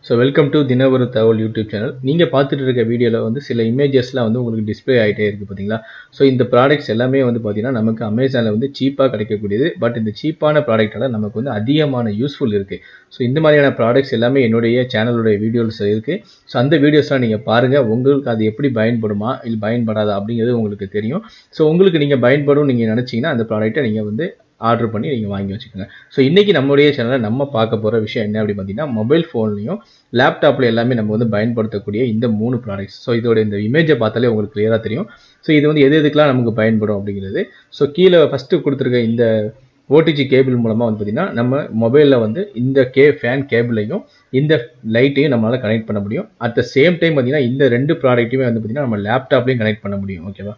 so welcome to தினவரு தகவல் YouTube channel நீங்கள் பார்த்துட்டு இருக்க வீடியோவில் வந்து சில இமேஜஸ்லாம் வந்து உங்களுக்கு டிஸ்ப்ளே ஆகிட்டே இருக்குது பார்த்தீங்களா ஸோ இந்த ப்ராடக்ட்ஸ் எல்லாமே வந்து பார்த்தீங்கன்னா நமக்கு அமேசானில் வந்து சீப்பாக கிடைக்கக்கூடியது பட் இந்த சீப்பான ப்ராடக்டால் நமக்கு வந்து அதிகமான யூஸ்ஃபுல் இருக்குது ஸோ இந்த மாதிரியான ப்ராடக்ட்ஸ் எல்லாமே என்னுடைய சேனலுடைய வீடியோஸ் இருக்குது ஸோ அந்த வீடியோஸ்லாம் நீங்கள் பாருங்கள் உங்களுக்கு அது எப்படி பயன்படுமா இல்லை பயன்படாதா அப்படிங்கிறது உங்களுக்கு தெரியும் ஸோ உங்களுக்கு நீங்கள் பயன்படும் நீங்கள் நினச்சிங்கன்னா அந்த ப்ராடக்ட்டை நீங்கள் வந்து ஆர்டர் பண்ணி நீங்கள் வாங்கி வச்சுக்கோங்க ஸோ இன்றைக்கி நம்மளுடைய சேனலில் நம்ம பார்க்க போகிற விஷயம் என்ன அப்படி பார்த்தீங்கன்னா மொபைல் ஃபோன்லையும் லேப்டாப்பில் எல்லாமே நம்ம வந்து பயன்படுத்தக்கூடிய இந்த மூணு ப்ராடக்ட்ஸ் ஸோ இதோட இந்த இமேஜை பார்த்தாலே உங்களுக்கு கிளியராக தெரியும் ஸோ இது வந்து எது எதுக்கெலாம் நமக்கு பயன்படும் அப்படிங்கிறது ஸோ கீழே ஃபஸ்ட்டு கொடுத்துருக்க இந்த ஓடிஜி கேபிள் மூலமாக வந்து பார்த்திங்கன்னா நம்ம மொபைலில் வந்து இந்த கே ஃபேன் கேபிளையும் இந்த லைட்டையும் நம்மளால் கனெக்ட் பண்ண முடியும் அட் த சேம் டைம் பார்த்திங்கன்னா இந்த ரெண்டு ப்ராடக்ட்டுமே வந்து பார்த்திங்கன்னா நம்ம லேப்டாப்லேயும் கனெக்ட் பண்ண முடியும் ஓகேவா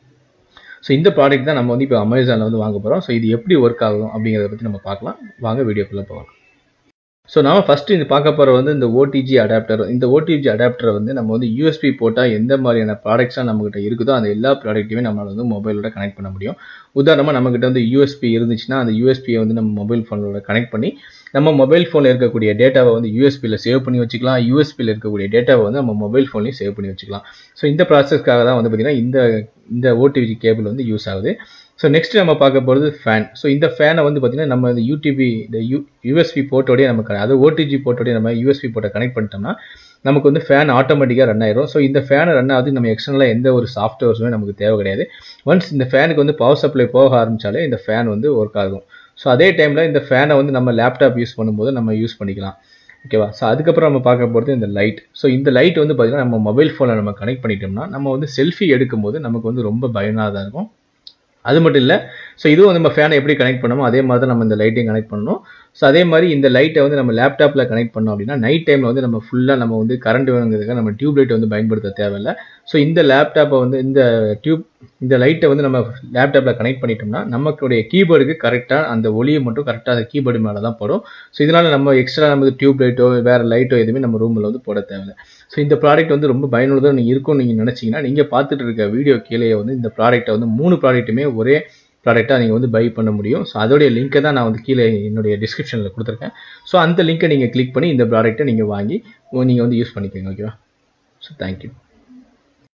ஸோ இந்த ப்ராடக்ட் தான் நம்ம வந்து இப்போ அமேசானில் வந்து வாங்க போகிறோம் ஸோ இது எப்படி ஒர்க் ஆகும் அப்படிங்கிறத பற்றி நம்ம பார்க்கலாம் வாங்க வீடியோக்குள்ளே போகலாம் ஸோ நம்ம ஃபஸ்ட்டு இந்த பார்க்க போகிற வந்து இந்த ஓடிஜி அடாப்டர் இந்த ஓடிஜி அடாப்டரை வந்து நம்ம வந்து யூஎஸ்பி போட்டால் எந்த மாதிரியான ப்ராடக்ட்ஸ்லாம் நம்மகிட்ட இருக்குதோ அந்த எல்லா ப்ராடக்ட்டையுமே நம்மளால் வந்து மொபைலோட கனெக்ட் பண்ண முடியும் உதாரணமாக நம்மக்கிட்ட வந்து யூஎஸ்பி இருந்துச்சுன்னா அந்த யூஎஸ்பியை வந்து நம்ம மொபைல் ஃபோனோட கனெக்ட் பண்ணி நம்ம மொபைல் ஃபோனில் இருக்கக்கூடிய டேட்டாவை வந்து யூஎஸ்பியில் சேவ் பண்ணி வச்சுக்கலாம் யூஎஸ்பியில் இருக்கக்கூடிய டேட்டாவை வந்து நம்ம மொபைல் ஃபோன்லையும் சேவ் பண்ணி வச்சுக்கலாம் ஸோ இந்த ப்ராசஸ்க்காக தான் வந்து பார்த்திங்கன்னா இந்த இந்த ஓடிஜி கேபிள் வந்து யூஸ் ஆகுது ஸோ நெக்ஸ்ட் நம்ம பார்க்க போகிறது ஃபேன் ஸோ இந்த ஃபேனை வந்து பார்த்திங்கன்னா நம்ம இந்த யூடிபி இந்த யூ யூஎஸ்பி போர்ட்டோடய நம்ம அது ஓடிஜி போர்ட்டோடய நம்ம யூஎஸ்பி போர்ட்டை கனெக்ட் பண்ணிட்டோம்னா நமக்கு வந்து ஃபேன் ஆட்டோமேட்டிக்காக ரன் ஆயிரும் ஸோ இந்த ஃபேனை ரன் ஆகுது நம்ம எக்ஸ்டர்னலாக எந்த ஒரு சாஃப்ட்வேர்ஸுமே நமக்கு தேவை கிடையாது ஒன்ஸ் இந்த ஃபேனுக்கு வந்து பவர் சப்ளை போக ஆரம்பித்தாலே இந்த ஃபேன் வந்து ஒர்க் ஆகும் ஸோ அதே டைமில் இந்த ஃபேனை வந்து நம்ம லேப்டாப் யூஸ் பண்ணும்போது நம்ம யூஸ் பண்ணிக்கலாம் ஓகேவா ஸோ அதுக்கப்புறம் நம்ம பார்க்க போகிறது இந்த லைட் ஸோ இந்த லைட் வந்து பார்த்திங்கன்னா நம்ம மொபைல் ஃபோனில் நம்ம கனெக்ட் பண்ணிட்டோம்னா நம்ம வந்து செல்ஃபி எடுக்கும்போது நமக்கு வந்து ரொம்ப பயனாக இருக்கும் அது மட்டும் இல்லை ஸோ இதுவும் நம்ம ஃபேனை எப்படி கனெக்ட் பண்ணமோ அதே மாதிரி தான் நம்ம இந்த லைட்டையும் கனெக்ட் பண்ணணும் ஸோ அதே மாதிரி இந்த லைட்டை வந்து நம்ம லேப்டாப்பில் கனெக்ட் பண்ணோம் அப்படின்னா நைட் டைமில் வந்து நம்ம ஃபுல்லாக நம்ம வந்து கரண்ட் வேணுங்கிறதுக்காக நம்ம டியூப் லைட் வந்து பயன்படுத்த தேவையில்லை ஸோ இந்த லேப்டாப்பை வந்து இந்த டியூப் இந்த லைட்டை வந்து நம்ம லேப்டாப்பில் கனெக்ட் பண்ணிட்டோம்னா நமக்குடைய கீபோர்டுக்கு கரெக்டாக அந்த ஒளியை மட்டும் கரெக்டாக அந்த கீபோர்டு மேலே தான் படும் ஸோ இதனால் நம்ம எக்ஸ்ட்ரா நம்ம டியூப் லைட்டோ வேறு லைட்டோ எதுவுமே நம்ம ரூமில் வந்து போட தேவையில்லை ஸோ இந்த ப்ராடக்ட் வந்து ரொம்ப பயனுள்ளதாக நீங்கள் இருக்கும்னு நீங்கள் நினச்சிங்கன்னா நீங்கள் பார்த்துட்டு இருக்க வீடியோ கீழே வந்து இந்த ப்ராடக்ட்டை வந்து மூணு ப்ராடக்ட்டுமே ஒரே ப்ராடக்டாக நீங்கள் வந்து பை பண்ண முடியும் ஸோ அதோடைய லிங்க்கை தான் நான் வந்து கீழே என்னுடைய டிஸ்கிரிப்ஷனில் கொடுத்துருக்கேன் ஸோ அந்த லிங்க்கை நீங்கள் கிளிக் பண்ணி இந்த ப்ராடக்ட்டை நீங்கள் வாங்கி நீங்கள் வந்து யூஸ் பண்ணிக்கோங்க ஓகேவா ஸோ தேங்க்யூ